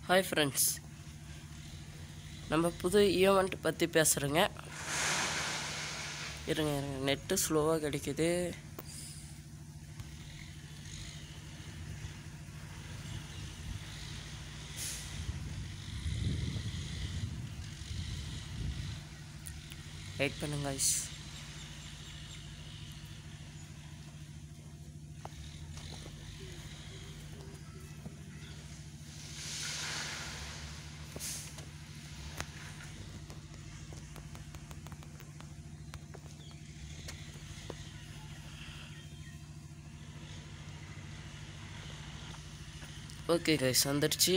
Hi friends நம்ம புது event பற்றி பேசுகிறேங்க இருங்க இருங்க நெட்டு ஸ்லோவாக கிடைக்குது வெயிட் பண்ணுங்க guys. ஓகே கைஸ் வந்துடுச்சு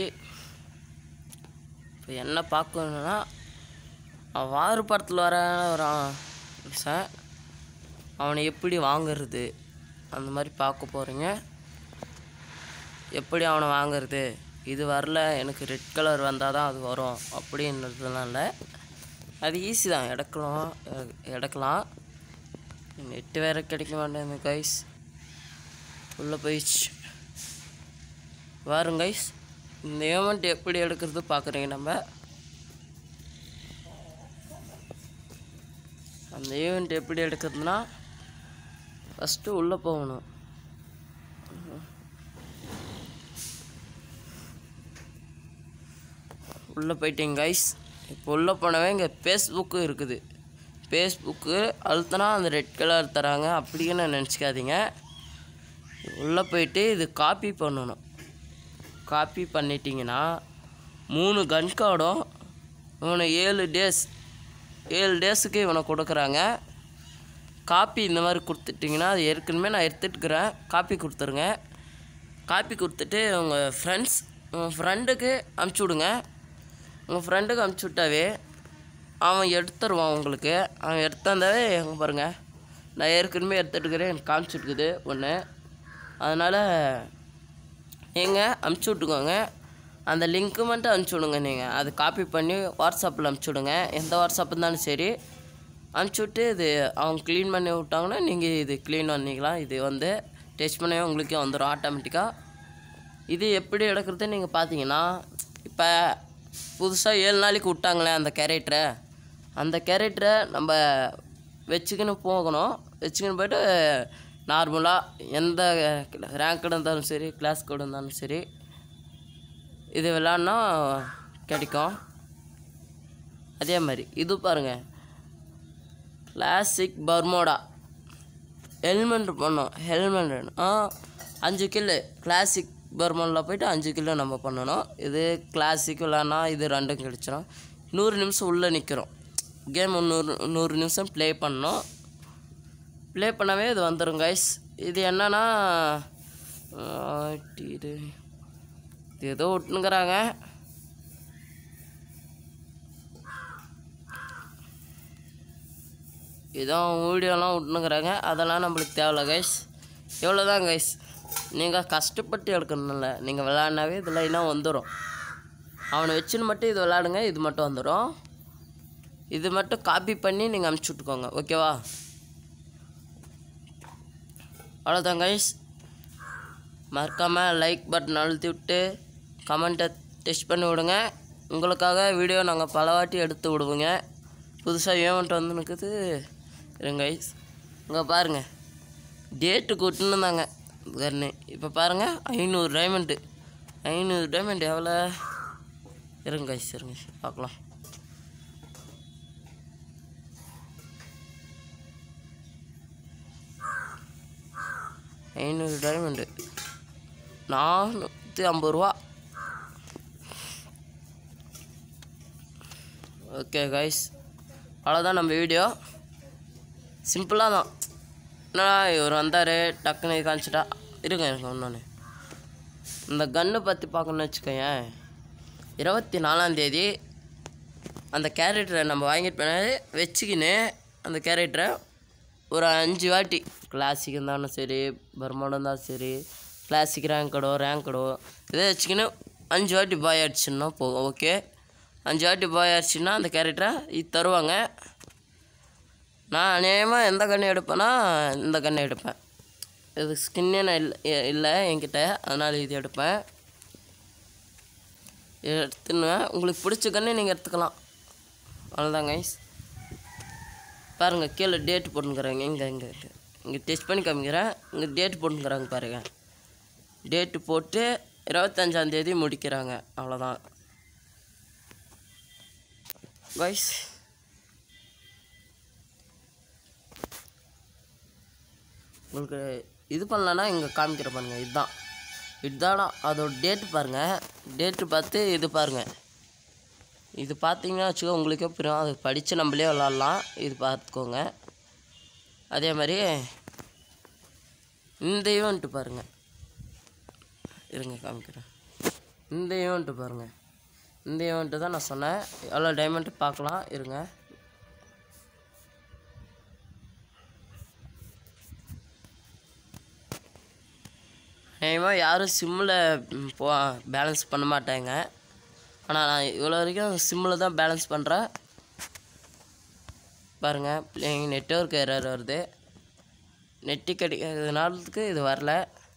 இப்போ என்ன பார்க்கணுன்னா அவன் வாறு படத்தில் வர ஒரு மனுஷன் அவனை எப்படி வாங்குறது அந்த மாதிரி பார்க்க போகிறீங்க எப்படி அவனை வாங்குறது இது வரல எனக்கு ரெட் கலர் வந்தால் தான் அது வரும் அப்படின்றதுலாம் இல்லை அது ஈஸி தான் எடுக்கலாம் எ- எடுக்கலாம் நெட்டு வேறு கிடைக்க மாட்டேங்குது கைஸ் உள்ளே போயிடுச்சு வாருங்க கைஸ் இந்த ஏமெண்ட் எப்படி எடுக்கிறது பார்க்குறீங்க நம்ம அந்த ஈவெண்ட் எப்படி எடுக்கிறதுனா ஃபஸ்ட்டு உள்ளே போகணும் உள்ளே போயிட்டீங்க கைஸ் இப்போ உள்ளே போனவே இங்கே ஃபேஸ்புக்கு இருக்குது ஃபேஸ்புக்கு அழுத்தினா அந்த ரெட் கலர் தராங்க அப்படின்னு நினச்சிக்காதீங்க உள்ளே போயிட்டு இது காப்பி பண்ணணும் காப்பி பண்ணிட்டீங்கன்னா மூணு கன் கார்டும் இவனை ஏழு டேஸ் ஏழு டேஸுக்கு இவனை கொடுக்குறாங்க காப்பி இந்த மாதிரி கொடுத்துட்டிங்கன்னா அது ஏற்கனவே நான் எடுத்துட்டுக்கிறேன் காப்பி கொடுத்துருங்க காப்பி கொடுத்துட்டு உங்கள் ஃப்ரெண்ட்ஸ் உங்கள் ஃப்ரெண்டுக்கு அமுச்சு விடுங்க உங்கள் ஃப்ரெண்டுக்கு அமுச்சு விட்டாவே அவன் எடுத்துருவான் உங்களுக்கு அவன் எடுத்தாந்தாவே எங்கே பாருங்கள் நான் ஏற்கனவே எடுத்துட்டுக்கிறேன் எனக்கு காமிச்சிட்டுக்குது ஒன்று அதனால் நீங்கள் அமுச்சு விட்டுக்கோங்க அந்த லிங்க்கு மட்டும் அனுப்பிச்சி விடுங்க நீங்கள் அது காப்பி பண்ணி வாட்ஸ்அப்பில் அனுப்பிச்சி விடுங்க எந்த வாட்ஸ்அப் இருந்தாலும் சரி அனுப்பிச்சி விட்டு இது அவங்க க்ளீன் பண்ணி விட்டாங்கன்னா நீங்கள் இது க்ளீன் பண்ணிக்கலாம் இது வந்து டெஸ்ட் பண்ணவே உங்களுக்கே வந்துடும் ஆட்டோமேட்டிக்காக இது எப்படி எடுக்கிறது நீங்கள் பார்த்தீங்கன்னா இப்போ புதுசாக ஏழு நாளைக்கு விட்டாங்களே அந்த கேரக்டரை அந்த கேரக்டரை நம்ம வச்சுக்கின்னு போகணும் வச்சுக்கின்னு போயிட்டு நார்மலாக எந்த ரேங்க் இருந்தாலும் சரி கிளாஸ் கோடு இருந்தாலும் சரி இது விளாட்னா கிடைக்கும் அதே மாதிரி இது பாருங்கள் கிளாசிக் பர்மோடா ஹெல்மெட் பண்ணோம் ஹெல்மெட் ஆ அஞ்சு கில்லு கிளாசிக் பர்மோடில் போயிட்டு அஞ்சு கிலோ நம்ம பண்ணணும் இது கிளாசிக் விளாட்னா இது ரெண்டும் கிடச்சிரும் நூறு நிமிஷம் உள்ளே நிற்கிறோம் கேம் நூறு நூறு நிமிஷம் ப்ளே பண்ணணும் ப்ளே பண்ணவே இது வந்துடும் கைஸ் இது என்னன்னா ஆ, இது இது ஏதோ விட்டுனுங்கிறாங்க ஏதோ வீடியோலாம் விட்டுனுங்கிறாங்க அதெல்லாம் நம்மளுக்கு தேவையில்ல கைஸ் எவ்வளோ தான் கைஸ் நீங்கள் கஷ்டப்பட்டு எடுக்கணும்ல நீங்கள் விளாட்னாவே இதில் இன்னும் வந்துடும் அவனை வச்சுன்னு மட்டும் இது விளாடுங்க இது மட்டும் வந்துடும் இது மட்டும் காப்பி பண்ணி நீங்கள் அமுச்சு விட்டுக்கோங்க ஓகேவா அவ்வளோதான் கைஸ் மறக்காமல் லைக் பட்டன் அழுத்தி விட்டு கமெண்ட்டை டெஸ்ட் பண்ணி விடுங்க உங்களுக்காக வீடியோ நாங்கள் பல வாட்டி எடுத்து விடுவோங்க புதுசாக ஏமெண்ட் வந்து நிற்குது இருங்க கைஸ் இங்கே பாருங்கள் டேட்டு கூட்டுன்னு கன்னு இப்போ பாருங்கள் ஐநூறு டைமண்டு ஐநூறு டைமண்ட் எவ்வளோ இருங்க கைஸ் இருங்க பார்க்கலாம் ஐநூறு டைமண்டு நானூற்றி ஐம்பது ரூபா ஓகே கைஸ் அவ்வளோதான் நம்ம வீடியோ சிம்பிளாக தான் என்னடா இவர் வந்தார் டக்குன்னு இது காமிச்சிட்டா இருங்க இருங்க இன்னொன்று இந்த கன்னை பற்றி பார்க்கணுன்னு வச்சுக்கோயேன் இருபத்தி நாலாந்தேதி அந்த கேரக்டரை நம்ம வாங்கிட்டு போனாலே வச்சுக்கின்னு அந்த கேரக்டரை ஒரு அஞ்சு வாட்டி கிளாசிக் இருந்தாலும் சரி பர்மோட இருந்தாலும் சரி கிளாசிக் ரேங்கடோ ரேங்கடோ இதை வச்சுக்கின்னு அஞ்சு வாட்டி பாய் அடிச்சுன்னா போகும் ஓகே அஞ்சு வாட்டி பாய் அடிச்சுன்னா அந்த கேரக்டரை இது தருவாங்க நான் அநேகமாக எந்த கன்று எடுப்பேன்னா இந்த கன்று எடுப்பேன் இது ஸ்கின்னே நான் இல்லை இல்லை என்கிட்ட அதனால் இது எடுப்பேன் எடுத்துன்னு உங்களுக்கு பிடிச்ச கன்று நீங்கள் எடுத்துக்கலாம் அவ்வளோதான் கைஸ் பாருங்கள் கீழே டேட் போட்டுங்கிறாங்க இங்கே இங்கே இங்கே இங்கே டெஸ்ட் பண்ணி காமிக்கிறேன் இங்கே டேட் போட்டுங்கிறாங்க பாருங்கள் டேட்டு போட்டு இருபத்தஞ்சாந்தேதி முடிக்கிறாங்க அவ்வளோதான் கைஸ் உங்களுக்கு இது பண்ணலன்னா இங்கே காமிக்கிற பாருங்க இதுதான் இதுதான் அதோட டேட்டு பாருங்கள் டேட்டு பார்த்து இது பாருங்கள் இது பார்த்தீங்கன்னா வச்சுக்கோ உங்களுக்கே புரியும் அது படித்து நம்மளே விளாட்லாம் இது பார்த்துக்கோங்க அதே மாதிரி இந்த ஈவெண்ட்டு பாருங்கள் இருங்க காமிக்கிறேன் இந்த ஈவெண்ட்டு பாருங்கள் இந்த ஈவெண்ட்டு தான் நான் சொன்னேன் எவ்வளோ டைமண்ட் பார்க்கலாம் இருங்க நிச்சயமாக யாரும் சிம்மில் போ பேலன்ஸ் பண்ண மாட்டாங்க ஆனால் நான் இவ்வளோ வரைக்கும் சிம்மில் தான் பேலன்ஸ் பண்ணுறேன் பாருங்கள் எங்கள் நெட்ஒர்க் எரர் வருது நெட்டு கிடைக்கிறதுனாலத்துக்கு இது வரல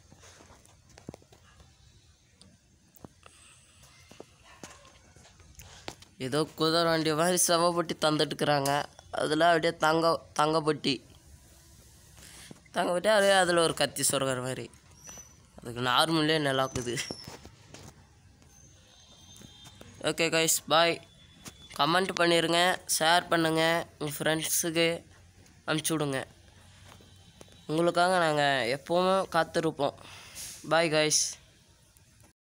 ஏதோ குதிரை வண்டி மாதிரி செவப்பட்டி தந்துட்டுக்கிறாங்க அதில் அப்படியே தங்க தங்கப்பட்டி தங்கப்பட்டி அப்படியே அதில் ஒரு கத்தி சொருகிற மாதிரி அதுக்கு நார்மலே நல்லாக்குது ஓகே கைஸ் பாய் கமெண்ட் பண்ணிடுங்க ஷேர் பண்ணுங்கள் உங்கள் ஃப்ரெண்ட்ஸுக்கு அனுப்பிச்சி விடுங்க உங்களுக்காக நாங்கள் எப்போவும் காத்திருப்போம் பாய் கைஸ்